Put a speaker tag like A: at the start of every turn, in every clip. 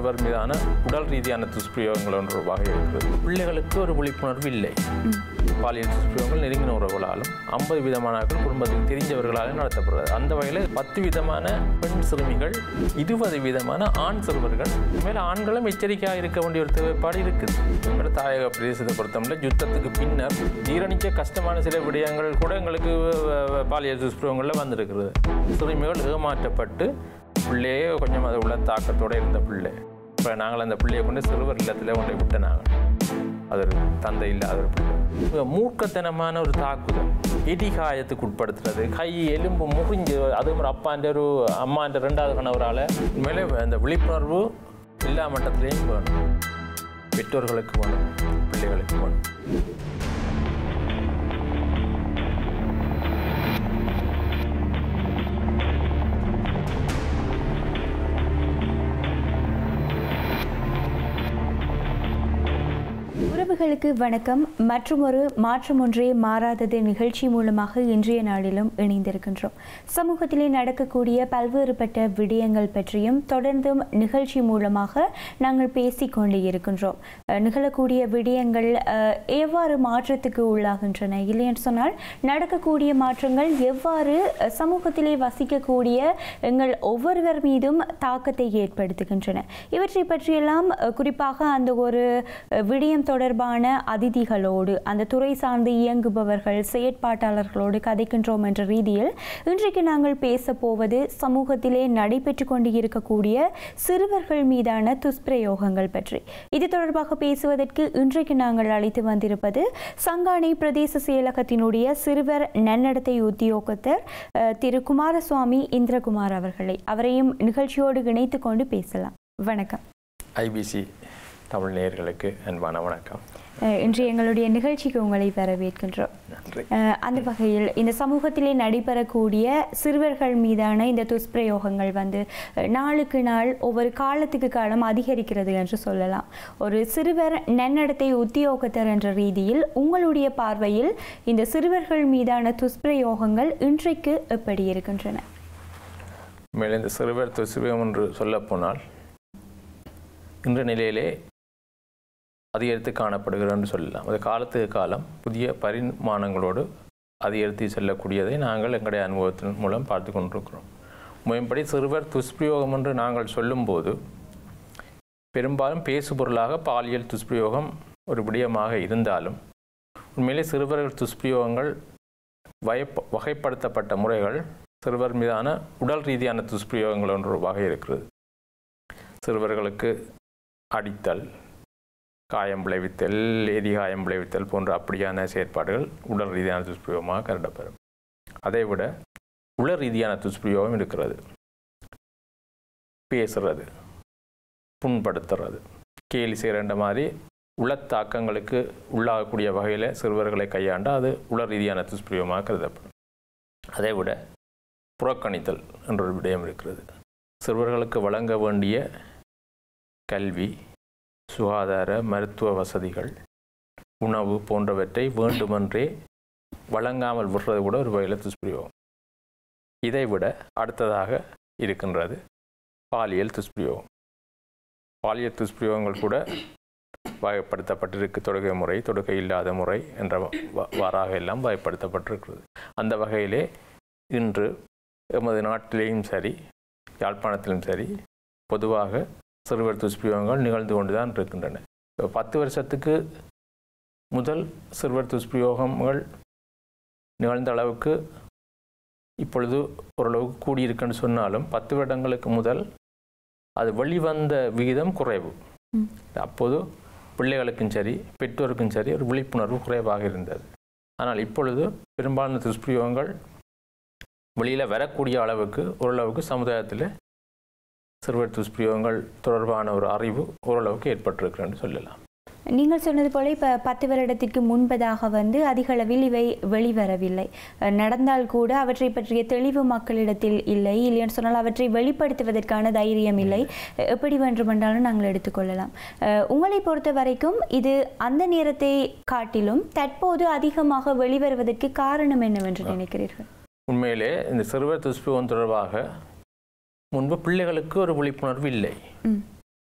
A: சிறுவர் மீதான உடல் ரீதியான துஷ்பிரயோகங்கள் என்ற ஒரு வகை இருக்கிறது பிள்ளைகளுக்கு ஒரு விழிப்புணர்வு இல்லை பாலியல் துஷ்பிரயோகங்கள் நெருங்கின உறவுகளாலும் ஐம்பது விதமானாக்கள் குடும்பத்துக்கு தெரிஞ்சவர்களாலும் நடத்தப்படுறது அந்த வகையில் பத்து விதமான பெண் சிறுமிகள் இருபது விதமான ஆண் சிறுவர்கள் மேலே ஆண்களும் எச்சரிக்கையாக இருக்க வேண்டிய ஒரு தேவைப்பாடு இருக்குது எங்களோட தாயக பிரதேசத்தை பொறுத்தவரை யுத்தத்துக்கு பின்னர் ஜீரணிக்க கஷ்டமான சில விடயங்கள் கூட எங்களுக்கு அஹ், அஹ், பாலியல் துஷ்பிரயோகங்களில் வந்திருக்கிறது சிறுமிகள் ஏமாற்றப்பட்டு பிள்ளையே கொஞ்சம் அது உள்ள தாக்கத்தோடு இருந்த பிள்ளை இப்போ நாங்கள் அந்த பிள்ளையை கொண்டு சிறுவர் இல்லத்தில் கொண்டு விட்ட நாங்கள் அது ஒரு தந்தை இல்லாத ஒரு பிள்ளை மிக மூர்க்கத்தனமான ஒரு தாக்குதல் இடிகாயத்துக்கு உட்படுத்துறது கை எலும்பு முறிஞ்சு அது ஒரு அப்பான்ற ஒரு அம்மான்ற ரெண்டாவது கணவரால் உண்மையிலே அந்த விழிப்புணர்வு எல்லா மட்டத்திலையும் வேணும் பெற்றோர்களுக்கு வேணும் பிள்ளைகளுக்கு வேணும்
B: உறவுகளுக்கு வணக்கம் மற்றும் ஒரு மாற்றம் ஒன்றே மாறாதது நிகழ்ச்சி மூலமாக இன்றைய நாளிலும் இணைந்திருக்கின்றோம் சமூகத்திலே நடக்கக்கூடிய பல்வேறுபட்ட விடயங்கள் பற்றியும் தொடர்ந்தும் நிகழ்ச்சி மூலமாக நாங்கள் பேசிக் கொண்டே இருக்கின்றோம் அஹ், நிகழக்கூடிய விடயங்கள் அஹ், எவ்வாறு மாற்றத்துக்கு உள்ளாகின்றன இல்லையென்று சொன்னால் நடக்கக்கூடிய மாற்றங்கள் எவ்வாறு அஹ், சமூகத்திலே வசிக்கக்கூடிய எங்கள் ஒவ்வொருவர் மீதும் தாக்கத்தை ஏற்படுத்துகின்றன இவற்றை பற்றியெல்லாம் அஹ், குறிப்பாக அந்த ஒரு அஹ், விடயம் தொடர்பான அதிதிகளோடு அந்த துறை சார்ந்து இயங்குபவர்கள் செயற்பாட்டாளர்களோடு கதைக்கின்றோம் என்ற ரீதியில் இன்றைக்கு நாங்கள் பேச போவது சமூகத்திலே நடைபெற்று கொண்டு இருக்கக்கூடிய சிறுவர்கள் மீதான துஷ்பிரயோகங்கள் பற்றி இது தொடர்பாக பேசுவதற்கு இன்றைக்கு நாங்கள் அழைத்து வந்திருப்பது சங்கானை பிரதேச செயலகத்தினுடைய சிறுவர் நன்னடத்தை உத்தியோகத்தர் அஹ், திரு குமாரசுவாமி இந்திரகுமார் அவர்களை அவரையும் நிகழ்ச்சியோடு இணைத்து கொண்டு பேசலாம் வணக்கம்
A: ஐபிசி தமிழ் நேயர்களுக்கு அன்பான வணக்கம்
B: அஹ், இன்று எங்களுடைய நிகழ்ச்சிக்கு உங்களை வரவேற்கின்றோம்
A: நன்றி
B: அஹ், அந்த வகையில் இந்த சமூகத்திலே நடைபெறக்கூடிய சிறுவர்கள் மீதான இந்த துஷ்பிரயோகங்கள் வந்து அஹ், நாளுக்கு நாள் ஒவ்வொரு காலத்துக்கு காலம் அதிகரிக்கிறது என்று சொல்லலாம் ஒரு சிறுவர் நன்னடத்தை உத்தியோகத்தர் என்ற ரீதியில் உங்களுடைய பார்வையில் இந்த சிறுவர்கள் மீதான துஷ்பிரயோகங்கள் இன்றைக்கு எப்படி இருக்கின்றன
A: மேலே இந்த சிறுவர் துஷ்பிரயோகம் என்று சொல்லப்போனால் இன்ற நிலையிலே அதிகரித்து காணப்படுகிறோன்னு சொல்லலாம் அது காலத்துக்கு காலம் புதிய பரிமாணங்களோடு அதிகரித்து செல்லக்கூடியதை நாங்கள் எங்களுடைய அனுபவத்தின் மூலம் பார்த்து கொண்டிருக்கிறோம் மேம்படி சிறுவர் துஷ்பிரயோகம் என்று நாங்கள் சொல்லும்போது பெரும்பாலும் பேசுபொருளாக பாலியல் துஷ்பிரயோகம் ஒரு விடயமாக இருந்தாலும் உண்மையிலே சிறுவர்கள் துஷ்பிரயோகங்கள் வயப்ப வகைப்படுத்தப்பட்ட முறைகள் சிறுவர் மீதான உடல் ரீதியான துஷ்பிரயோகங்கள் என்ற ஒரு வகை இருக்கிறது சிறுவர்களுக்கு அடித்தல் காயம் விளைவித்தல் எரி காயம் விளைவித்தல் போன்ற அப்படியான செயற்பாடுகள் உடல் ரீதியான துஷ்பிரயோகமாக கருதப்படும் அதை விட உள ரீதியான துஷ்பிரயோகம் இருக்கிறது பேசுறது புண்படுத்துறது கேலி செய்கிற மாதிரி உளத்தாக்கங்களுக்கு உள்ளாகக்கூடிய வகையில் சிறுவர்களை கையாண்டால் அது உள ரீதியான துஷ்பிரயோகமாக கருதப்படும் அதை விட புறக்கணித்தல் என்ற ஒரு விடயம் இருக்கிறது சிறுவர்களுக்கு வழங்க வேண்டிய கல்வி சுகாதார மருத்துவ வசதிகள் உணவு போன்றவற்றை வேண்டுமென்றே வழங்காமல் விடுறது கூட ஒரு வகையில் துஷ்பிரயோகம் இதை விட அடுத்ததாக இருக்கின்றது பாலியல் துஷ்பிரயோகம் பாலியல் துஷ்பிரயோகங்கள் கூட வகைப்படுத்தப்பட்டிருக்கு தொடுகை முறை தொடுகை இல்லாத முறை என்ற வ- வாறாக எல்லாம் வகைப்படுத்தப்பட்டிருக்கிறது அந்த வகையிலே இன்று எமது நாட்டிலேயும் சரி யாழ்ப்பாணத்திலும் சரி பொதுவாக சிறுவர் துஷ்பிரயோகங்கள் நிகழ்ந்து கொண்டு தான் இருக்கின்றன இப்போ பத்து வருஷத்துக்கு முதல் சிறுவர் துஷ்பிரயோகங்கள் நிகழ்ந்த அளவுக்கு இப்பொழுது ஓரளவுக்கு கூடியிருக்குன்னு சொன்னாலும் பத்து வருடங்களுக்கு முதல் அது வெளிவந்த விகிதம் குறைவு
B: ம்.
A: அப்போது பிள்ளைகளுக்கும் சரி பெற்றோருக்கும் சரி ஒரு விழிப்புணர்வு குறைவாக இருந்தது ஆனால் இப்பொழுது பெரும்பாலான துஷ்பிரயோகங்கள் வெளியில் வரக்கூடிய அளவுக்கு ஓரளவுக்கு சமுதாயத்தில் சிறுவர் துஷ்பிரயோகங்கள் தொடர்பான ஒரு அறிவு ஓரளவுக்கு ஏற்பட்டிருக்கிறேன்னு சொல்லலாம்
B: நீங்கள் சொன்னது போல இப்போ பத்து வருடத்திற்கு முன்பதாக வந்து அதிக அளவில் இவை வெளிவரவில்லை அஹ் நடந்தால் கூட அவற்றை பற்றிய தெளிவு மக்களிடத்தில் இல்லை இல்லைன்னு சொன்னால் அவற்றை வெளிப்படுத்துவதற்கான தைரியம் இல்லை எப்படி வேண்டுமென்றாலும் நாங்கள் எடுத்துக்கொள்ளலாம் அஹ் உங்களை பொறுத்த வரைக்கும் இது அந்த நேரத்தை காட்டிலும் தற்போது அதிகமாக வெளிவருவதற்கு காரணம் என்னவென்று நினைக்கிறீர்கள்
A: உண்மையிலே இந்த சிறுவர் துஷ்பிரயோகம் தொடர்பாக முன்பு பிள்ளைகளுக்கு ஒரு விழிப்புணர்வு இல்லை
B: ம்.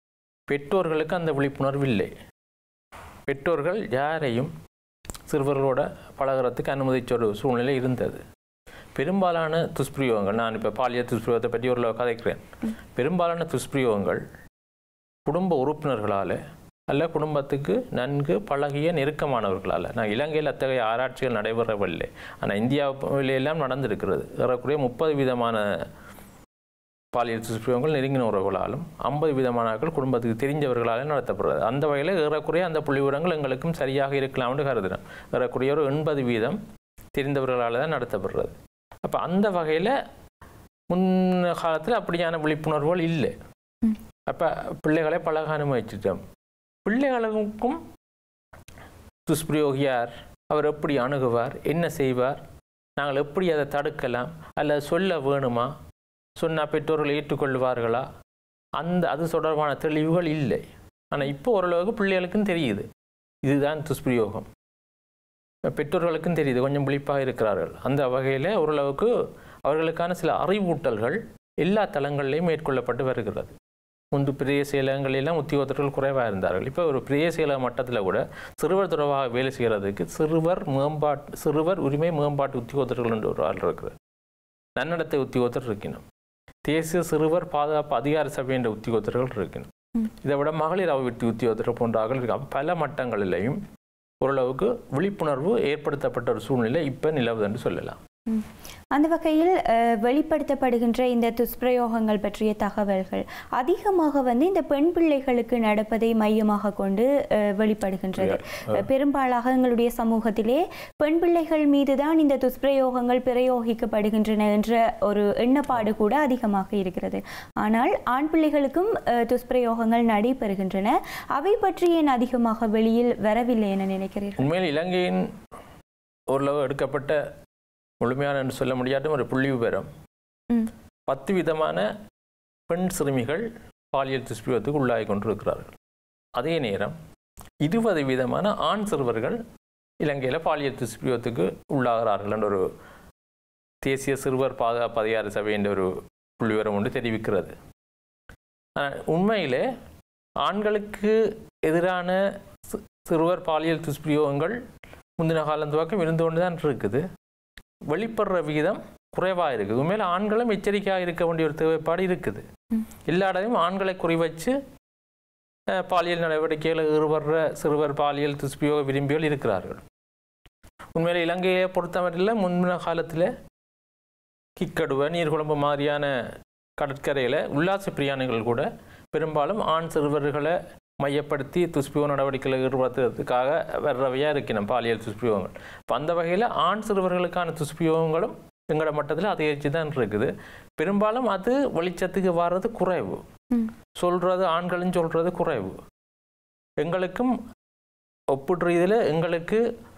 A: பெற்றோர்களுக்கு அந்த விழிப்புணர்வு இல்லை பெற்றோர்கள் யாரையும் சிறுவர்களோட பழகுறதுக்கு அனுமதிச்ச ஒரு சூழ்நிலை இருந்தது பெரும்பாலான துஷ்பிரயோகங்கள் நான் இப்போ பாலியல் துஷ்பிரயோகத்தை பற்றி ஒரு கதைக்கிறேன் பெரும்பாலான துஷ்பிரயோகங்கள் குடும்ப உறுப்பினர்களால் அல்ல குடும்பத்துக்கு நன்கு பழகிய நெருக்கமானவர்களால் நான் இலங்கையில் அத்தகைய ஆராய்ச்சிகள் நடைபெறவில்லை ஆனால் இந்தியாவில எல்லாம் நடந்திருக்கிறது ஏறக்குறைய முப்பது விதமான பாலியல் துஷ்பிரயோகங்கள் நெருங்கின உறவுகளாலும் ஐம்பது விதமானாக்கள் குடும்பத்துக்கு தெரிஞ்சவர்களாலும் நடத்தப்படுறது அந்த வகையில் ஏறக்குறைய அந்த புள்ளி விவரங்கள் எங்களுக்கும் சரியாக இருக்கலாம்னு கருதுகிறேன் ஏறக்குறைய ஒரு எண்பது வீதம் தெரிந்தவர்களால் தான் நடத்தப்படுறது அப்போ அந்த வகையில் முன்ன காலத்தில் அப்படியான விழிப்புணர்வுகள் இல்லை
B: ம்.
A: அப்போ பிள்ளைகளை பழக அனுமதிச்சிட்டோம் பிள்ளைகளுக்கும் துஷ்பிரயோகியார் அவர் எப்படி அணுகுவார் என்ன செய்வார் நாங்கள் எப்படி அதை தடுக்கலாம் அல்லது சொல்ல வேணுமா சொன்னால் பெற்றோர்கள் ஏற்றுக்கொள்வார்களா அந்த அது தொடர்பான தெளிவுகள் இல்லை ஆனால் இப்போ ஓரளவுக்கு பிள்ளைகளுக்கும் தெரியுது இதுதான் துஷ்பிரயோகம் பெற்றோர்களுக்கும் தெரியுது கொஞ்சம் விழிப்பாக இருக்கிறார்கள் அந்த வகையில் ஓரளவுக்கு அவர்களுக்கான சில அறிவூட்டல்கள் எல்லா தளங்களிலையும் மேற்கொள்ளப்பட்டு வருகிறது முன்பு பெரிய செயலகங்களெல்லாம் உத்தியோகத்தர்கள் குறைவாக இருந்தார்கள் இப்போ ஒரு பெரிய செயலக மட்டத்தில் கூட சிறுவர் தொடர்பாக வேலை செய்கிறதுக்கு சிறுவர் மேம்பாட்டு சிறுவர் உரிமை மேம்பாட்டு உத்தியோகத்தர்கள் என்று ஒரு ஆள் இருக்கிறார் நன்னடத்தை உத்தியோகத்தர் இருக்கணும் தேசிய சிறுவர் பாதுகாப்பு அதிகார சபை என்ற உத்தியோகத்தர்கள் இருக்கணும்
B: ம்.
A: இதை விட மகளிர் அபிவிருத்தி உத்தியோகத்தர் போன்ற ஆட்கள் இருக்காங்க பல மட்டங்களிலையும் ஓரளவுக்கு விழிப்புணர்வு ஏற்படுத்தப்பட்ட ஒரு சூழ்நிலை இப்போ நிலவுது என்று சொல்லலாம்
B: அந்த வகையில் அஹ், வெளிப்படுத்தப்படுகின்ற இந்த துஷ்பிரயோகங்கள் பற்றிய தகவல்கள் அதிகமாக வந்து இந்த பெண் பிள்ளைகளுக்கு நடப்பதை மையமாக கொண்டு அஹ், வெளிப்படுகின்றது அஹ், பெரும்பாலாக எங்களுடைய சமூகத்திலே பெண் பிள்ளைகள் மீது தான் இந்த துஷ்பிரயோகங்கள் பிரயோகிக்கப்படுகின்றன என்ற ஒரு எண்ணப்பாடு கூட அதிகமாக இருக்கிறது ஆனால் ஆண் பிள்ளைகளுக்கும் அஹ், துஷ்பிரயோகங்கள் நடைபெறுகின்றன அவை பற்றி ஏன் அதிகமாக வெளியில் வரவில்லை என நினைக்கிறீர்கள்
A: உண்மையில் இலங்கையின் ஓரளவு எடுக்கப்பட்ட முழுமையான என்று சொல்ல முடியாத ஒரு புள்ளி விவரம்
B: ம்.
A: பத்து விதமான பெண் சிறுமிகள் பாலியல் துஷ்பிரயோகத்துக்கு உள்ளாகி கொண்டிருக்கிறார்கள் அதே நேரம் இருபது விதமான ஆண் சிறுவர்கள் இலங்கையில் பாலியல் துஷ்பிரயோகத்துக்கு உள்ளாகிறார்கள் என்ற ஒரு தேசிய சிறுவர் பாதுகாப்பு அதிகார சபை என்ற ஒரு புள்ளிவிவரம் ஒன்று தெரிவிக்கிறது ஆனால் உண்மையிலே ஆண்களுக்கு எதிரான சி- சிறுவர் பாலியல் துஷ்பிரயோகங்கள் முந்தின காலம் துவக்கம் இருந்து கொண்டு தான் இருக்குது வெளிப்படுற விகிதம் குறைவாக இருக்குது உண்மையில் ஆண்களும் எச்சரிக்கையாக இருக்க வேண்டிய ஒரு தேவைப்பாடு இருக்குது
B: ம்.
A: எல்லா இடத்தையும் ஆண்களை குறிவச்சு அஹ், பாலியல் நடவடிக்கைகளை ஈடுபடுற சிறுவர் பாலியல் துஷ்பிரயோக விரும்பிகள் இருக்கிறார்கள் உண்மையில் இலங்கையை பொறுத்தவரையில் முன்பின காலத்தில் கிக்கடுவ நீர்குழம்பு மாதிரியான கடற்கரையில் உல்லாச பிரியாணிகள் கூட பெரும்பாலும் ஆண் சிறுவர்களை மையப்படுத்தி துஷ்பிரயோக நடவடிக்கைகளை ஈடுபடுத்துறதுக்காக வர்றவையாக இருக்கணும் பாலியல் துஷ்பிரயோகங்கள் இப்போ அந்த வகையில் ஆண் சிறுவர்களுக்கான துஷ்பிரயோகங்களும் எங்களோட மட்டத்தில் அதிகரித்து தான் இருக்குது பெரும்பாலும் அது வெளிச்சத்துக்கு வர்றது குறைவு
B: ம்.
A: சொல்கிறது ஆண்களும் சொல்கிறது குறைவு எங்களுக்கும் ஒப்பிடுற இதில் எங்களுக்கு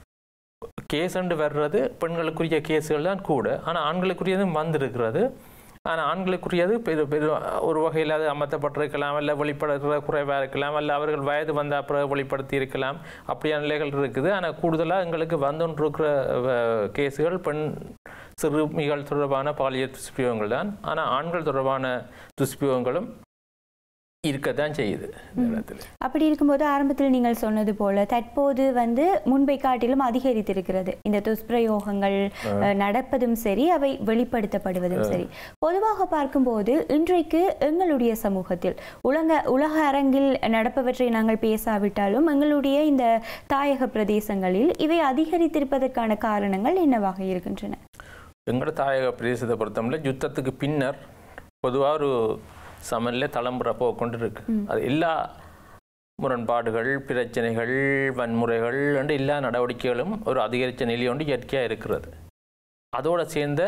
A: கேஸ்ண்டு வர்றது பெண்களுக்குரிய கேஸுகள் தான் கூட ஆனால் ஆண்களுக்குரியதும் வந்திருக்கிறது ஆனால் ஆண்களுக்குரியது பெரு பெரு ஒரு வகையில் அது அமர்த்தப்பட்டிருக்கலாம் இல்லை வெளிப்படுத்துகிற குறைவாக இருக்கலாம் இல்லை அவர்கள் வயது வந்த அப்புறம் வெளிப்படுத்தி இருக்கலாம் அப்படியான நிலைகள் இருக்குது ஆனால் கூடுதலாக எங்களுக்கு வந்துன்றிருக்கிற கேஸுகள் பெண் சிறுமிகள் தொடர்பான பாலியல் துஷ்பிரயோகங்கள் தான் ஆனால் ஆண்கள் தொடர்பான துஷ்பிரயோகங்களும் இருக்கத்தான் செய்யுது இந்த இடத்துல
B: அப்படி இருக்கும்போது ஆரம்பத்தில் நீங்கள் சொன்னது போல தற்போது வந்து முன்பை காட்டிலும் அதிகரித்திருக்கிறது இந்த துஷ்பிரயோகங்கள் அஹ், நடப்பதும் சரி அவை வெளிப்படுத்தப்படுவதும் சரி பொதுவாக பார்க்கும்போது இன்றைக்கு எங்களுடைய சமூகத்தில் உலக உலக அரங்கில் நடப்பவற்றை நாங்கள் பேசாவிட்டாலும் எங்களுடைய இந்த தாயக பிரதேசங்களில் இவை அதிகரித்திருப்பதற்கான காரணங்கள் என்னவாக இருக்கின்றன
A: எங்களோட தாயக பிரதேசத்தை பொறுத்தவரை யுத்தத்துக்கு பின்னர் பொதுவாக ஒரு சமநிலை தலைமுறை போக கொண்டு இருக்கு
B: ம்.
A: அது எல்லா முரண்பாடுகள் பிரச்சனைகள் வன்முறைகள் என்று எல்லா நடவடிக்கைகளும் ஒரு அதிகரித்த நிலை ஒன்று இயற்கையாக இருக்கிறது அதோடு சேர்ந்த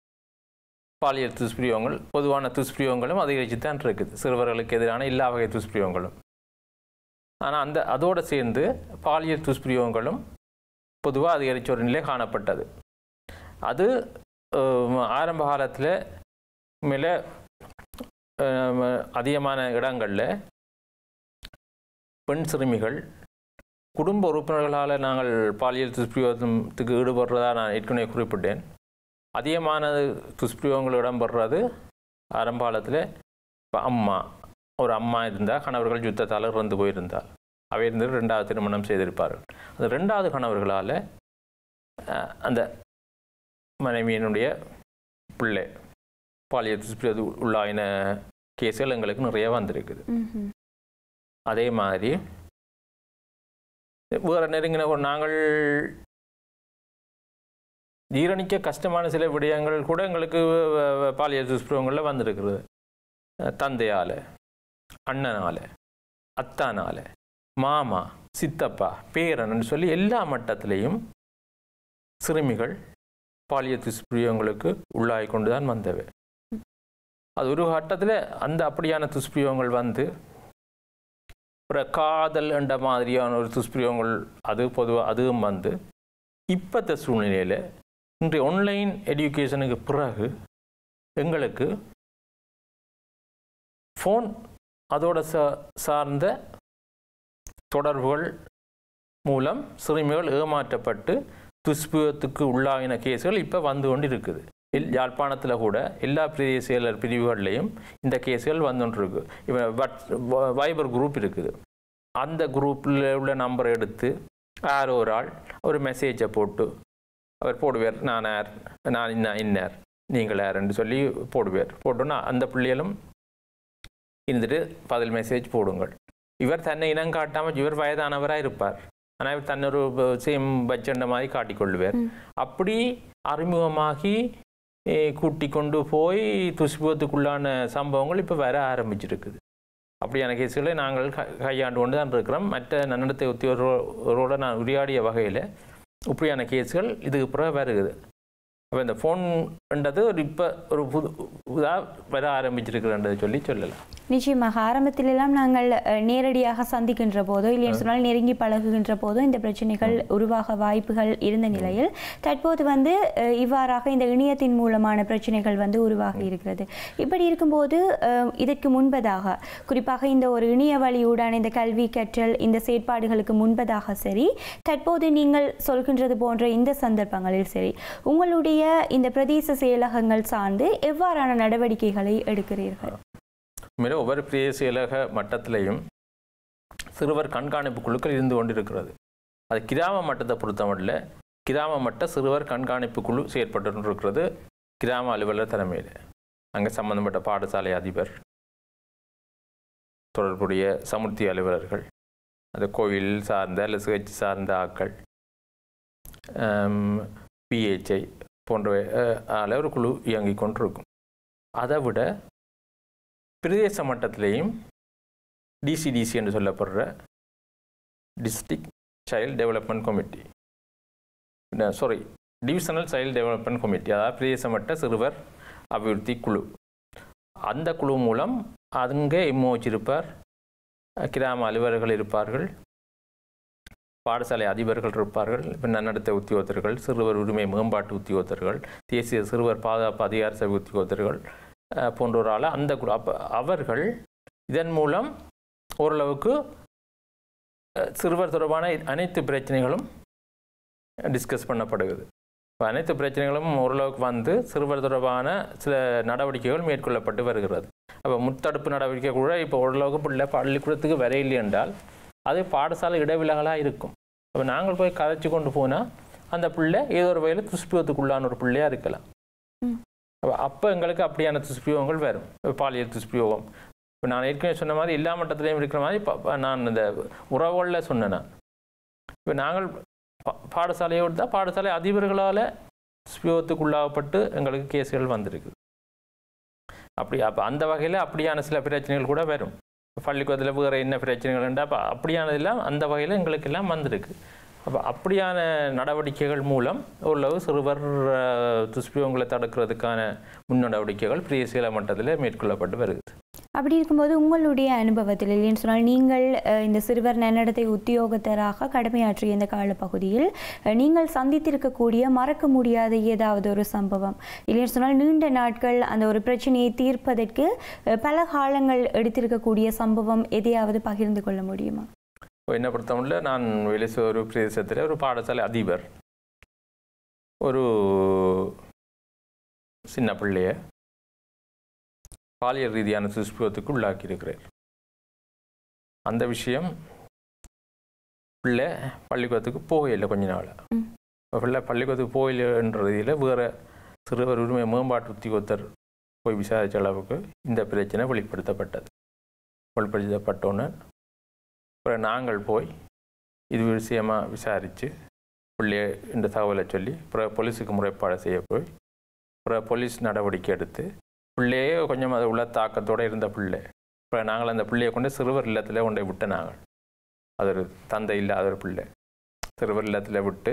A: பாலியல் துஷ்பிரயோகங்கள் பொதுவான துஷ்பிரயோகங்களும் அதிகரித்து தான் இருக்குது சிறுவர்களுக்கு எதிரான எல்லா வகை துஷ்பிரயோகங்களும் ஆனால் அந்த அதோடு சேர்ந்து பாலியல் துஷ்பிரயோகங்களும் பொதுவாக அதிகரித்த ஒரு நிலை காணப்பட்டது அது அஹ், ஆரம்ப காலத்தில் மேலே அதிகமான இடங்களில் பெண் சிறுமிகள் குடும்ப உறுப்பினர்களால் நாங்கள் பாலியல் துஷ்பிரயோகத்துக்கு ஈடுபடுறதா நான் ஏற்கனவே குறிப்பிட்டேன் அதிகமான துஷ்பிரயோகங்கள் இடம்பெறுறது ஆரம்ப காலத்தில் இப்போ அம்மா ஒரு அம்மா இருந்தால் கணவர்கள் யுத்தத்தால் இறந்து போயிருந்தால் அவை இருந்து ரெண்டாவது திருமணம் செய்திருப்பார்கள் அந்த ரெண்டாவது கணவர்களால் அஹ், அந்த மனைவியினுடைய பிள்ளை பாலியல் துஷ்பிரயோக உள்ளாயின கேஸுகள் எங்களுக்கு நிறைய வந்திருக்குது
B: ம்ஹும்.
A: அதே மாதிரி வேறு நெருங்கின ஒரு நாங்கள் ஜீரணிக்க கஷ்டமான சில விடயங்கள் கூட எங்களுக்கு வ- வ- பாலியல் துஷ்பிரயோகங்களில் வந்திருக்கிறது அஹ் தந்தையால் அண்ணனால் அத்தானால் மாமா சித்தப்பா பேரன்னு சொல்லி எல்லா மட்டத்திலையும் சிறுமிகள் பாலியல் துஷ்பிரயோகங்களுக்கு உள்ளாகி கொண்டு தான் வந்தவை அது ஒரு கட்டத்தில் அந்த அப்படியான துஷ்பிரயோகங்கள் வந்து ஒரு காதல் என்ற மாதிரியான ஒரு துஷ்பிரயோகங்கள் அது பொதுவாக அதுவும் வந்து இப்பத்த சூழ்நிலையில் இன்றைய ஆன்லைன் எஜுகேஷனுக்கு பிறகு எங்களுக்கு ஃபோன் அதோட சா சார்ந்த தொடர்புகள் மூலம் சிறுமிகள் ஏமாற்றப்பட்டு துஷ்பிரயோகத்துக்கு உள்ளாகின கேஸுகள் இப்போ வந்து கொண்டு இருக்குது எல் யாழ்ப்பாணத்தில் கூட எல்லா பிரதேச செயலர் பிரிவுகள்லையும் இந்த கேஸுகள் வந்துட்டு இருக்கு இப்போ வாட்ஸ் வைபர் குரூப் இருக்குது அந்த குரூப்பில் உள்ள நம்பரை எடுத்து யாரோ ஒரு ஆள் ஒரு மெசேஜை போட்டு அவர் போடுவார் நான் யார் நான் இன்ன இன்னார் நீங்கள் யாருன்னு சொல்லி போடுவார் போட்டோன்னா அந்த பிள்ளைகளும் இருந்துட்டு பதில் மெசேஜ் போடுங்கள் இவர் தன்னை இனம் காட்டாமல் இவர் வயதானவராக இருப்பார் ஆனால் இவர் தன்னை ஒரு சேம் பட்ஜெண்ட மாதிரி காட்டிக்கொள்வார்
B: ம்.
A: அப்படி அறிமுகமாகி eh, கூட்டி கொண்டு போய் துஷ்பத்துக்குள்ளான சம்பவங்கள் இப்போ வர ஆரம்பிச்சிருக்குது அப்படியான கேஸுகளை நாங்கள் க- கையாண்டு கொண்டு தான் இருக்கிறோம் மற்ற நன்னடத்தை உத்தியோகரோட நான் உரையாடிய வகையில் இப்படியான கேஸுகள் இதுக்கு பிறகு வருகுது அப்போ இந்த ஃபோன்ன்றது ஒரு இப்போ ஒரு புது இதாக வர ஆரம்பிச்சிருக்குன்றதை சொல்லி சொல்லலாம்
B: நிச்சயமாக ஆரம்பத்திலெல்லாம் நாங்கள் அஹ், நேரடியாக சந்திக்கின்ற போதோ இல்லைன்னு சொன்னால் நெருங்கி பழகுகின்ற போதோ இந்த பிரச்சனைகள் உருவாக வாய்ப்புகள் இருந்த நிலையில் தற்போது வந்து அஹ், இவ்வாறாக இந்த இணையத்தின் மூலமான பிரச்சனைகள் வந்து உருவாகி இருக்கிறது இப்படி இருக்கும்போது அஹ், இதற்கு முன்பதாக குறிப்பாக இந்த ஒரு இணைய வழியூடான இந்த கல்வி கற்றல் இந்த செயற்பாடுகளுக்கு முன்பதாக சரி தற்போது நீங்கள் சொல்கின்றது போன்ற இந்த சந்தர்ப்பங்களில் சரி உங்களுடைய இந்த பிரதேச செயலகங்கள் சார்ந்து எவ்வாறான நடவடிக்கைகளை எடுக்கிறீர்கள்
A: மேலும் ஒவ்வொரு பிரதேச செயலக மட்டத்திலையும் சிறுவர் கண்காணிப்பு குழுக்கள் இருந்து கொண்டிருக்கிறது அது கிராம மட்டத்தை பொறுத்தமட்டில் கிராம மட்ட சிறுவர் கண்காணிப்பு குழு செயற்பட்டு இருக்கிறது கிராம அலுவலர் தலைமையில் அங்கே சம்பந்தப்பட்ட பாடசாலை அதிபர் தொடர்புடைய சமுர்த்தி அலுவலர்கள் அது கோவில் சார்ந்த அல்லது சிகிச்சை சார்ந்த ஆட்கள் பிஹெச்ஐ போன்றவை அஹ், ஆல ஒரு குழு இயங்கிக் கொண்டிருக்கும் அதை விட பிரதேச மட்டத்திலேயும் டிசிடிசி என்று சொல்லப்படுற district child development committee sorry divisional child development committee அதாவது பிரதேச மட்ட சிறுவர் அபிவிருத்தி குழு அந்த குழு மூலம் அங்கே எம்ஓஹெச் இருப்பார் கிராம அலுவலர்கள் இருப்பார்கள் பாடசாலை அதிபர்கள் இருப்பார்கள் இப்போ நன்னடத்தை உத்தியோகத்தர்கள் சிறுவர் உரிமை மேம்பாட்டு உத்தியோகத்தர்கள் தேசிய சிறுவர் பாதுகாப்பு அதிகார சபை உத்தியோகத்தர்கள் அஹ், போன்றோரால் அந்த குழு அப்போ அவர்கள் இதன் மூலம் ஓரளவுக்கு அஹ், சிறுவர் தொடர்பான அனைத்து பிரச்சனைகளும் டிஸ்கஸ் பண்ணப்படுகிறது இப்போ அனைத்து பிரச்சனைகளும் ஓரளவுக்கு வந்து சிறுவர் தொடர்பான சில நடவடிக்கைகள் மேற்கொள்ளப்பட்டு வருகிறது அப்போ முத்தடுப்பு நடவடிக்கை கூட இப்போ ஓரளவுக்கு பிள்ளை பள்ளிக்கூடத்துக்கு வரையில்லை என்றால் அது பாடசாலை இடைவிலகலாக இருக்கும் அப்போ நாங்கள் போய் கதைச்சு கொண்டு போனால் அந்த பிள்ளை ஏதோ ஒரு வகையில் துஷ்பிரயோகத்துக்குள்ளான ஒரு பிள்ளையாக இருக்கலாம்
B: ம்.
A: அப்போ அப்போ எங்களுக்கு அப்படியான துஷ்பிரயோகங்கள் வரும் இப்ப பாலியல் துஷ்பிரயோகம் இப்போ நான் ஏற்கனவே சொன்ன மாதிரி எல்லா மட்டத்திலையும் இருக்கிற மாதிரி ப- ப- நான் இந்த உறவுகளில் சொன்னேன் நான் இப்போ நாங்கள் பா- பாடசாலையோடு தான் பாடசாலை அதிபர்களால் துஷ்பிரயோகத்துக்குள்ளாகப்பட்டு எங்களுக்கு கேஸுகள் வந்திருக்கு அப்படி அப்போ அந்த வகையில் அப்படியான சில பிரச்சனைகள் கூட வரும் பள்ளிக்கூடத்தில் வேறு என்ன பிரச்சனைகள் உண்டா அப்போ அப்படியானதெல்லாம் அந்த வகையில் எங்களுக்கு எல்லாம் வந்திருக்கு அப்போ அப்படியான நடவடிக்கைகள் மூலம் ஓரளவு சிறுவர் அஹ், துஷ்பிரயோகங்களை தடுக்கிறதுக்கான முன் நடவடிக்கைகள் பிரிய சேல மட்டத்தில் மேற்கொள்ளப்பட்டு வருகிறது
B: அப்படி இருக்கும்போது உங்களுடைய அனுபவத்தில் இல்லைன்னு சொன்னால் நீங்கள் அஹ், இந்த சிறுவர் நன்னடத்தை உத்தியோகத்தராக கடமையாற்றிய இந்த காலப்பகுதியில் அஹ், நீங்கள் சந்தித்திருக்கக்கூடிய மறக்க முடியாத ஏதாவது ஒரு சம்பவம் இல்லைன்னு சொன்னால் நீண்ட நாட்கள் அந்த ஒரு பிரச்சனையை தீர்ப்பதற்கு அஹ், பல காலங்கள் எடுத்திருக்கக்கூடிய சம்பவம் எதையாவது பகிர்ந்து கொள்ள முடியுமா
A: இப்போ என்னை பொறுத்தவரையில் நான் வேலை செய்த ஒரு பிரதேசத்தில் ஒரு பாடசாலை அதிபர் ஒரு சின்ன பிள்ளைய பாலியல் ரீதியான துஷ்பிரயோகத்துக்கு உள்ளாக்கி இருக்கிறார் அந்த விஷயம் பிள்ளை பள்ளிக்கூடத்துக்கு போகலை கொஞ்ச நாள்
B: ம்.
A: பிள்ளை பள்ளிக்கூடத்துக்கு போகலைன்ற ரீதியில் வேறு சிறுவர் உரிமை மேம்பாட்டு உத்தியோகத்தர் போய் விசாரித்த அளவுக்கு இந்த பிரச்சனை வெளிப்படுத்தப்பட்டது வெளிப்படுத்தப்பட்டோன்னு அப்புறம் நாங்கள் போய் இது விஷயமாக விசாரித்து பிள்ளைய இந்த தகவலை சொல்லி அப்புறம் போலீஸுக்கு முறைப்பாடு செய்ய போய் அப்புறம் போலீஸ் நடவடிக்கை எடுத்து பிள்ளையே கொஞ்சம் அது உள்ள தாக்கத்தோடு இருந்த பிள்ளை அப்புறம் நாங்கள் அந்த பிள்ளையை கொண்டு சிறுவர் இல்லத்தில் கொண்டு போய் விட்ட நாங்கள் அது ஒரு தந்தை இல்லாத ஒரு பிள்ளை சிறுவர் இல்லத்தில் விட்டு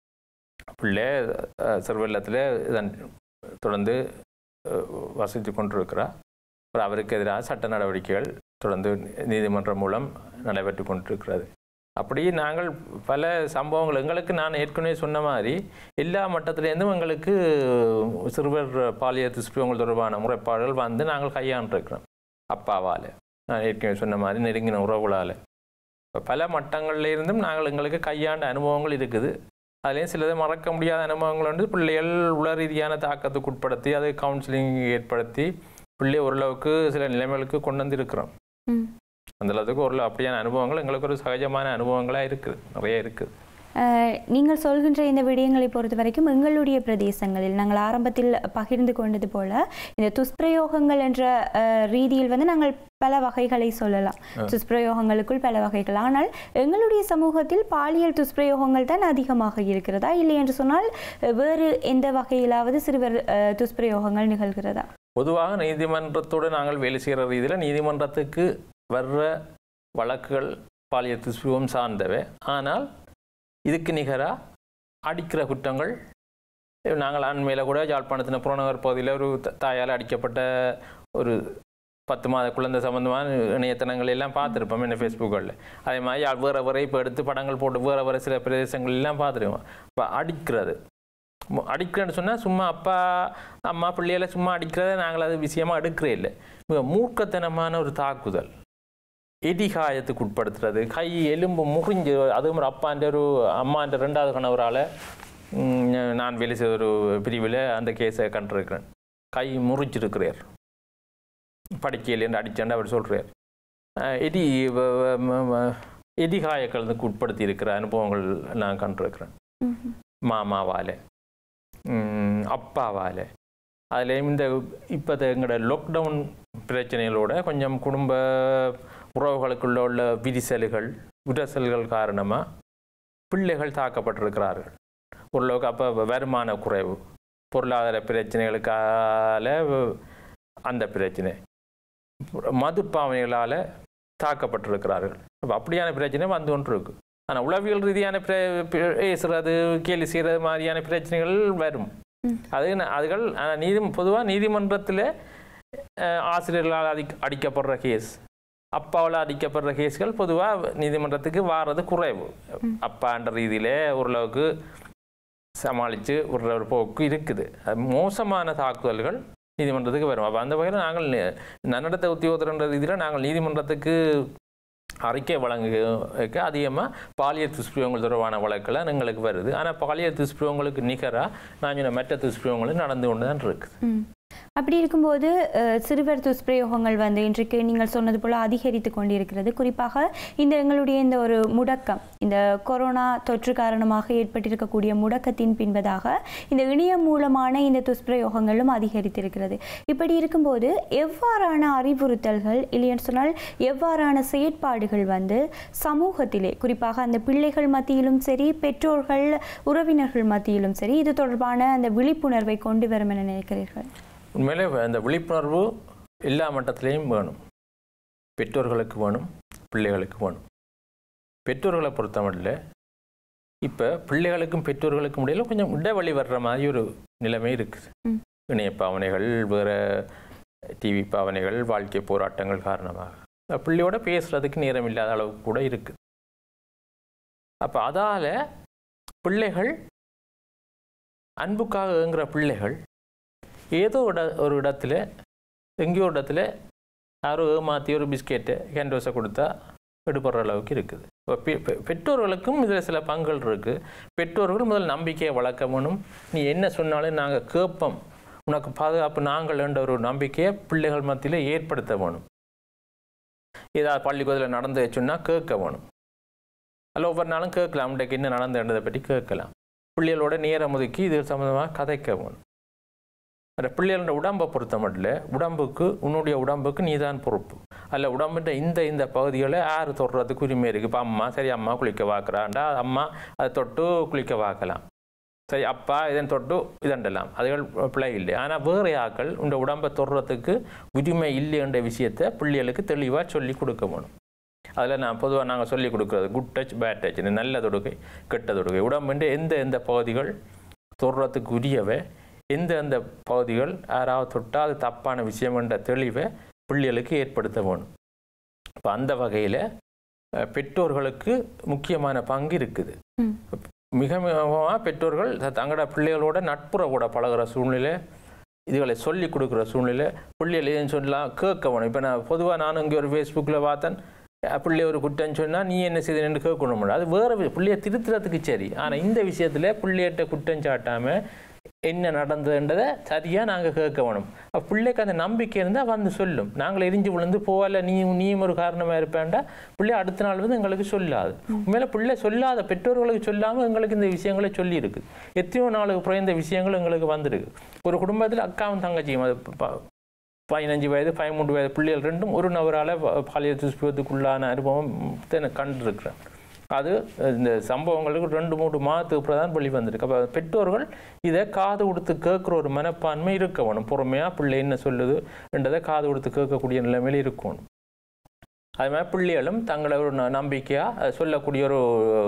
A: பிள்ளை அஹ், சிறுவர் இல்லத்தில் இதன் தொடர்ந்து அஹ், வசித்து கொண்டிருக்கிறா அப்புறம் அவருக்கு எதிராக சட்ட நடவடிக்கைகள் தொடர்ந்து நீதிமன்றம் மூலம் நடைபெற்று கொண்டிருக்கிறது அப்படி நாங்கள் பல சம்பவங்கள் எங்களுக்கு நான் ஏற்கனவே சொன்ன மாதிரி எல்லா மட்டத்திலேருந்தும் எங்களுக்கு சிறுவர் பாலியல் துஷ்பிரங்கள் தொடர்பான முறைப்பாடுகள் வந்து நாங்கள் கையாண்டிருக்கிறோம் அப்பாவால் நான் ஏற்கனவே சொன்ன மாதிரி நெருங்கின உறவுகளால் இப்போ பல மட்டங்கள்ல இருந்தும் நாங்கள் எங்களுக்கு கையாண்ட அனுபவங்கள் இருக்குது அதுலேயும் சிலது மறக்க முடியாத அனுபவங்கள் வந்து பிள்ளைகள் உள ரீதியான தாக்கத்துக்கு உட்படுத்தி அதை கவுன்சிலிங் ஏற்படுத்தி பிள்ளை ஓரளவுக்கு சில நிலைமைகளுக்கு கொண்டு வந்து இருக்கிறோம்
B: ம்.
A: அந்த அளவுக்கு ஒரு அப்படியான அனுபவங்கள் எங்களுக்கு ஒரு சகஜமான அனுபவங்களாக இருக்குது நிறைய இருக்குது
B: அஹ், நீங்கள் சொல்கின்ற இந்த விடயங்களை பொறுத்த வரைக்கும் எங்களுடைய பிரதேசங்களில் நாங்கள் ஆரம்பத்தில் பகிர்ந்து கொண்டது போல இந்த துஷ்பிரயோகங்கள் என்ற அஹ், ரீதியில் வந்து நாங்கள் பல வகைகளை சொல்லலாம் துஷ்பிரயோகங்களுக்குள் பல வகைகள் ஆனால் எங்களுடைய சமூகத்தில் பாலியல் துஷ்பிரயோகங்கள் தான் அதிகமாக இருக்கிறதா இல்லை என்று சொன்னால் அஹ், வேறு எந்த வகையிலாவது சிறுவர் அஹ், துஷ்பிரயோகங்கள் நிகழ்கிறதா
A: பொதுவாக நீதிமன்றத்தோடு நாங்கள் வேலை செய்கிற ரீதியில் நீதிமன்றத்துக்கு வர்ற வழக்குகள் பாலியல் துஷ்பிரயோகம் சார்ந்தவை ஆனால் இதுக்கு நிகராக அடிக்கிற குற்றங்கள் நாங்கள் அண்மையில் கூட யாழ்ப்பாணத்தின் புறநகர் பகுதியில் ஒரு த- தாயால் அடிக்கப்பட்ட ஒரு பத்து மாத குழந்தை சம்பந்தமான இணையதளங்கள் எல்லாம் பார்த்துருப்போம் என்ன ஃபேஸ்புக்கில் அதே மாதிரி யா- வேற வேற இப்போ எடுத்து படங்கள் போட்டு வேற வேற சில பிரதேசங்கள் எல்லாம் பார்த்துருவோம் இப்போ அடிக்கிறது மு- அடிக்கிறேன்னு சொன்னால் சும்மா அப்பா அம்மா பிள்ளைகளை சும்மா அடிக்கிறத நாங்கள் அது விஷயமா எடுக்கிறே இல்லை மிக மூர்க்கத்தனமான ஒரு தாக்குதல் எதிகாயத்துக்கு உட்படுத்துறது கை எலும்பு முறிஞ்சு அதுவும் ஒரு அப்பான்ற ஒரு அம்மான்ற ரெண்டாவது கணவரால் நான் வேலை செய்த ஒரு பிரிவில் அந்த கேஸை கண்டிருக்கிறேன் கை முறிச்சிருக்கிறார் படிக்கையிலேருந்து அடிச்சாண்டு அவர் சொல்கிறார் எதி வ- வ- ம- ம- எதிகாயக்களுக்கு உட்படுத்தி இருக்கிற அனுபவங்கள் நான் கண்டிருக்கிறேன்
B: ம்ஹும்.
A: மாமாவால் அப்பாவால் அதுலேயும் இந்த இப்போ எங்களோட லாக்டவுன் பிரச்சனைகளோட கொஞ்சம் குடும்ப உறவுகளுக்குள்ள உள்ள விரிசல்கள் விரசல்கள் காரணமாக பிள்ளைகள் தாக்கப்பட்டிருக்கிறார்கள் ஓரளவுக்கு அப்போ வருமான குறைவு பொருளாதார பிரச்சனைகளுக்கால அந்த பிரச்சனை மதுப்பாவனைகளால் தாக்கப்பட்டிருக்கிறார்கள் அப்ப அப்படியான பிரச்சனை வந்து கொண்டு இருக்கு ஆனால் உளவியல் ரீதியான பிர- பி- பேசுறது கேலி செய்கிறது மாதிரியான பிரச்சனைகள் வரும்
B: ம்.
A: அது ந- அதுகள் ஆனா நீதி பொதுவாக நீதிமன்றத்தில் ஆசிரியர்களால் அடி அடிக்கப்படுற கேஸ் அப்பாவால் அடிக்கப்படுற கேஸ்கள் பொதுவாக நீதிமன்றத்துக்கு வாரது குறைவு அப்பான்ற ரீதியில் ஓரளவுக்கு சமாளித்து விடுற ஒரு போக்கு இருக்குது அது மோசமான தாக்குதல்கள் நீதிமன்றத்துக்கு வரும் அப்போ அந்த வகையில் நாங்கள் நி- நன்னடத்தை உத்தியோகத்தர்ன்ற ரீதியில் நாங்கள் நீதிமன்றத்துக்கு அறிக்கை வழங்க அதிகமாக பாலியல் துஷ்பிரயோகங்கள் தொடர்பான வழக்கெல்லாம் எங்களுக்கு வருது ஆனால் பாலியல் துஷ்பிரயோகங்களுக்கு நிகராக நான் சொன்ன மற்ற துஷ்பிரயோகங்களும் நடந்து கொண்டு தான் இருக்குது
B: ம். அப்படி இருக்கும்போது அஹ், சிறுவர் துஷ்பிரயோகங்கள் வந்து இன்றைக்கு நீங்கள் சொன்னது போல அதிகரித்து கொண்டிருக்கிறது குறிப்பாக இந்த எங்களுடைய இந்த ஒரு முடக்கம் இந்த கொரோனா தொற்று காரணமாக ஏற்பட்டிருக்கக்கூடிய முடக்கத்தின் பின்பதாக இந்த இணையம் மூலமான இந்த துஷ்பிரயோகங்களும் அதிகரித்திருக்கிறது இப்படி இருக்கும்போது எவ்வாறான அறிவுறுத்தல்கள் இல்லைன்னு சொன்னால் எவ்வாறான செயற்பாடுகள் வந்து சமூகத்திலே குறிப்பாக அந்த பிள்ளைகள் மத்தியிலும் சரி பெற்றோர்கள் உறவினர்கள் மத்தியிலும் சரி இது தொடர்பான அந்த விழிப்புணர்வை கொண்டு வரும் என நினைக்கிறீர்கள்
A: உண்மையிலே அந்த விழிப்புணர்வு எல்லா மட்டத்திலையும் வேணும் பெற்றோர்களுக்கு வேணும் பிள்ளைகளுக்கு வேணும் பெற்றோர்களை பொறுத்தமட்டில் இப்போ பிள்ளைகளுக்கும் பெற்றோர்களுக்கும் இடையில கொஞ்சம் இடைவெளி வர்ற மாதிரி ஒரு நிலைமை இருக்குது
B: ம்.
A: இணைய பாவனைகள் வேறு டிவி பாவனைகள் வாழ்க்கை போராட்டங்கள் காரணமாக பிள்ளையோட பேசுறதுக்கு நேரம் இல்லாத அளவுக்கு கூட இருக்குது அப்போ அதால் பிள்ளைகள் அன்புக்காக ஏங்குற பிள்ளைகள் ஏதோ இட ஒரு இடத்துல எங்கேயோ ஒரு இடத்துல யாரோ ஏமாற்றி ஒரு பிஸ்கெட்டு கேண்டோஸை கொடுத்தா எடுப்படுற அளவுக்கு இருக்குது இப்போ பெ- பெ- பெற்றோர்களுக்கும் இதில் சில பங்குகள் இருக்குது பெற்றோர்கள் முதல் நம்பிக்கையை வளர்க்க வேணும் நீ என்ன சொன்னாலும் நாங்கள் கேட்போம் உனக்கு பாதுகாப்பு நாங்கள் என்ற ஒரு நம்பிக்கையை பிள்ளைகள் மத்தியில் ஏற்படுத்த வேணும் ஏதாவது பள்ளிக்கூடத்தில் நடந்து சொன்னால் கேட்க வேணும் அல்ல ஒவ்வொரு நாளும் கேட்கலாம் இன்றைக்கு என்ன நடந்ததை பற்றி கேட்கலாம் பிள்ளைகளோட நேரம் ஒதுக்கி இது சம்மந்தமாக கதைக்க வேணும் அந்த பிள்ளைகளோட உடம்பை பொறுத்த மட்டும் உடம்புக்கு உன்னுடைய உடம்புக்கு நீ தான் பொறுப்பு அல்ல உடம்புன்ற இந்த இந்த பகுதிகளை யார் தொடுறதுக்கு உரிமை இருக்குது இப்போ அம்மா சரி அம்மா குளிக்க வாக்குறாண்டா அம்மா அதை தொட்டு குளிக்க வாக்கலாம் சரி அப்பா இதன் தொட்டு இதண்டலாம் அதுகள் பிள்ளை இல்லை ஆனால் வேறு ஆக்கள் இந்த உடம்பை தொடுறதுக்கு உரிமை இல்லைன்ற விஷயத்தை பிள்ளைகளுக்கு தெளிவாக சொல்லி கொடுக்க வேணும் அதில் நான் பொதுவாக நாங்கள் சொல்லி கொடுக்குறது குட் டச் பேட் டச் நல்ல தொடுகை கெட்ட தொடுகை உடம்புன்ற எந்த எந்த பகுதிகள் தொடுறதுக்கு உரியவை எந்த எந்த பகுதிகள் யாராவது தொட்டால் அது தப்பான விஷயம் என்ற தெளிவை பிள்ளைகளுக்கு ஏற்படுத்த வேணும் இப்போ அந்த வகையில் பெற்றோர்களுக்கு முக்கியமான பங்கு இருக்குது
B: ம்.
A: மிக மிகமாக பெற்றோர்கள் த- தங்களோட பிள்ளைகளோட நட்புறவோட பழகுற சூழ்நிலை இதுகளை சொல்லி கொடுக்குற சூழ்நிலை பிள்ளைகள் ஏன்னு சொல்லலாம் கேட்க வேணும் இப்போ நான் பொதுவாக நான் இங்கே ஒரு ஃபேஸ்புக்கில் பார்த்தேன் அஹ் பிள்ளை ஒரு குற்றம் சொன்னால் நீ என்ன செய்தேன்னு கேட்கணும் அது வேறு வி- பிள்ளைய திருத்துறதுக்கு சரி ஆனால் இந்த விஷயத்தில் பிள்ளையிட்ட குற்றம் சாட்டாமல் என்ன நடந்ததுன்றதை சரியாக நாங்கள் கேட்க வேணும் அப்ப பிள்ளைக்கு அந்த நம்பிக்கை இருந்தால் வந்து சொல்லும் நாங்கள் எரிஞ்சு விழுந்து போகல நீ நீயும் ஒரு காரணமாக இருப்பேன்டா பிள்ளை அடுத்த நாள் வந்து எங்களுக்கு சொல்லாது உண்மையில பிள்ளை சொல்லாத பெற்றோர்களுக்கு சொல்லாமல் எங்களுக்கு இந்த விஷயங்களை சொல்லியிருக்கு எத்தனையோ நாளுக்கு அப்புறம் இந்த விஷயங்கள் எங்களுக்கு வந்திருக்கு ஒரு குடும்பத்தில் அக்காவும் தங்கச்சியும் அது ப- ப- பதினஞ்சு வயது பதிமூன்று வயது பிள்ளைகள் ரெண்டும் ஒரு நபரால் பாலியல் துஷ்பிரத்துக்குள்ளான அனுபவம் எனக்கு கண்டிருக்கிறேன் அது இந்த சம்பவங்களுக்கு ரெண்டு மூணு மாதத்துக்கு அப்புறம் தான் வெளி வந்திருக்கு அப்போ பெற்றோர்கள் இதை காது கொடுத்து கேட்குற ஒரு மனப்பான்மை இருக்க வேணும் பொறுமையாக பிள்ளை என்ன சொல்லுது என்றதை காது கொடுத்து கேட்கக்கூடிய நிலைமையில் இருக்கணும் அது மாதிரி பிள்ளைகளும் தங்களை ஒரு ந- நம்பிக்கையா அஹ், சொல்லக்கூடிய ஒரு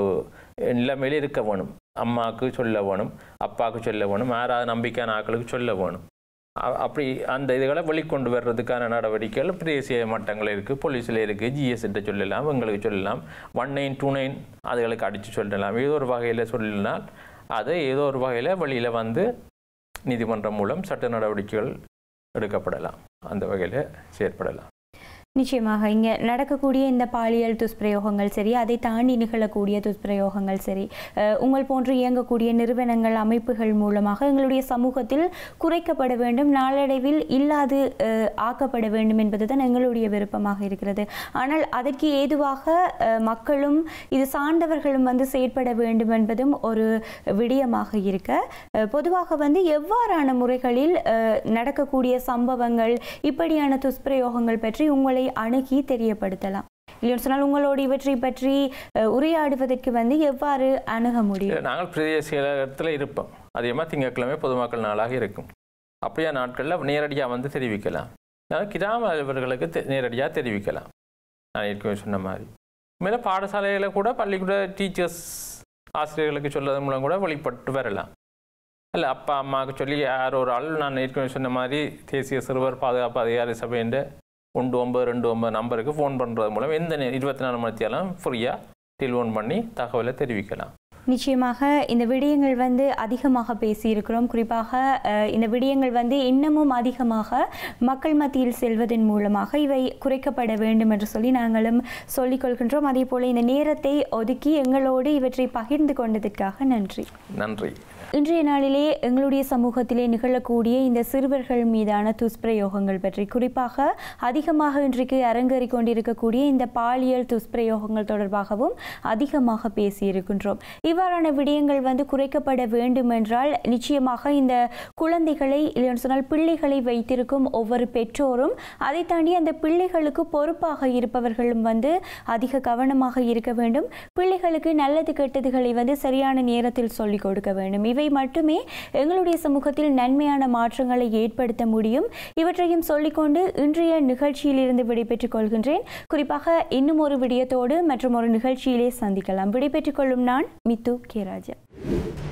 A: அஹ், நிலைமையில இருக்க வேணும் அம்மாவுக்கு சொல்ல வேணும் அப்பாவுக்கு சொல்ல வேணும் யாராவது நம்பிக்கையான ஆட்களுக்கு சொல்ல வேணும் அ- அப்படி அந்த இதுகளை வெளிக்கொண்டு வர்றதுக்கான நடவடிக்கைகள் தேசிய மட்டங்கள் இருக்குது போலீஸில் இருக்குது ஜிஎஸ்கிட்ட சொல்லலாம் எங்களுக்கு சொல்லலாம் ஒன் நைன் டூ நைன் அதுகளுக்கு அடித்து சொல்லலாம் ஏதோ ஒரு வகையில் சொல்லினால் அது ஏதோ ஒரு வகையில் வெளியில் வந்து நீதிமன்றம் மூலம் சட்ட நடவடிக்கைகள் எடுக்கப்படலாம் அந்த வகையில் செயற்படலாம்
B: நிச்சயமாக இங்கே நடக்கக்கூடிய இந்த பாலியல் துஷ்பிரயோகங்கள் சரி அதை தாண்டி நிகழக்கூடிய துஷ்பிரயோகங்கள் சரி அஹ், உங்கள் போன்று இயங்கக்கூடிய நிறுவனங்கள் அமைப்புகள் மூலமாக எங்களுடைய சமூகத்தில் குறைக்கப்பட வேண்டும் நாளடைவில் இல்லாது அஹ், ஆக்கப்பட வேண்டும் என்பதுதான் எங்களுடைய விருப்பமாக இருக்கிறது ஆனால் அதற்கு ஏதுவாக அஹ், மக்களும் இது சார்ந்தவர்களும் வந்து செயற்பட வேண்டும் என்பதும் ஒரு விடயமாக இருக்க அஹ், பொதுவாக வந்து எவ்வாறான முறைகளில் அஹ், நடக்கக்கூடிய சம்பவங்கள் இப்படியான துஷ்பிரயோகங்கள் பற்றி உங்களை அணுகி தெரியப்படுத்தலாம் இல்லைன்னு சொன்னால் உங்களோடு இவற்றை பற்றி அஹ், உரையாடுவதற்கு வந்து எவ்வாறு அணுக முடியும்
A: இல்ல, நாங்கள் பிரதேச செயலகத்தில் இருப்போம் அதிகமாக திங்கட்கிழமை பொதுமக்கள் நாளாக இருக்கும் அப்படியா நாட்களில் நேரடியாக வந்து தெரிவிக்கலாம் அதனால் கிராம அலுவலர்களுக்கு தெ- நேரடியாக தெரிவிக்கலாம் நான் ஏற்கனவே சொன்ன மாதிரி மேலே பாடசாலையில் கூட பள்ளிக்கூட டீச்சர்ஸ் ஆசிரியர்களுக்கு சொல்வதன் மூலம் கூட வெளிப்பட்டு வரலாம் இல்லை அப்பா அம்மாவுக்கு சொல்லி யார் ஒரு ஆள் நான் ஏற்கனவே சொன்ன மாதிரி தேசிய சிறுவர் பாதுகாப்பு அதிகாரி சபைன்ற ஒன்று ஒன்பது ரெண்டு ஒன்பது நம்பருக்கு ஃபோன் பண்ணுறது மூலம் எந்த நே- இருபத்தி நாலு மணி நேரம் ஃப்ரீயாக டெலிஃபோன் பண்ணி தகவலை தெரிவிக்கலாம்
B: நிச்சயமாக இந்த விடயங்கள் வந்து அதிகமாக பேசியிருக்கிறோம் குறிப்பாக அஹ், இந்த விடயங்கள் வந்து இன்னமும் அதிகமாக மக்கள் மத்தியில் செல்வதன் மூலமாக இவை குறைக்கப்பட வேண்டும் என்று சொல்லி நாங்களும் சொல்லிக் கொள்கின்றோம் அதே போல இந்த நேரத்தை ஒதுக்கி எங்களோடு இவற்றை பகிர்ந்து கொண்டதற்காக நன்றி
A: நன்றி
B: இன்றைய நாளிலே எங்களுடைய சமூகத்திலே நிகழக்கூடிய இந்த சிறுவர்கள் மீதான துஷ்பிரயோகங்கள் பற்றி குறிப்பாக அதிகமாக இன்றைக்கு அரங்கேறிக் கொண்டிருக்கக்கூடிய இந்த பாலியல் துஷ்பிரயோகங்கள் தொடர்பாகவும் அதிகமாக பேசியிருக்கின்றோம் இவ்வாறான விடயங்கள் வந்து குறைக்கப்பட வேண்டும் என்றால் நிச்சயமாக இந்த குழந்தைகளை இல்லைன்னு சொன்னால் பிள்ளைகளை வைத்திருக்கும் ஒவ்வொரு பெற்றோரும் அதை தாண்டி அந்த பிள்ளைகளுக்கு பொறுப்பாக இருப்பவர்களும் வந்து அதிக கவனமாக இருக்க வேண்டும் பிள்ளைகளுக்கு நல்லது கெட்டதுகளை வந்து சரியான நேரத்தில் சொல்லிக் கொடுக்க வேண்டும் இவை மட்டுமே எங்களுடைய சமூகத்தில் நன்மையான மாற்றங்களை ஏற்படுத்த முடியும் இவற்றையும் சொல்லிக்கொண்டு இன்றைய நிகழ்ச்சியிலிருந்து விடைபெற்றுக் கொள்கின்றேன் குறிப்பாக இன்னும் ஒரு விடயத்தோடு மற்றும் ஒரு நிகழ்ச்சியிலே சந்திக்கலாம் விடைபெற்றுக் கொள்ளும் நான் மித்து கே ராஜா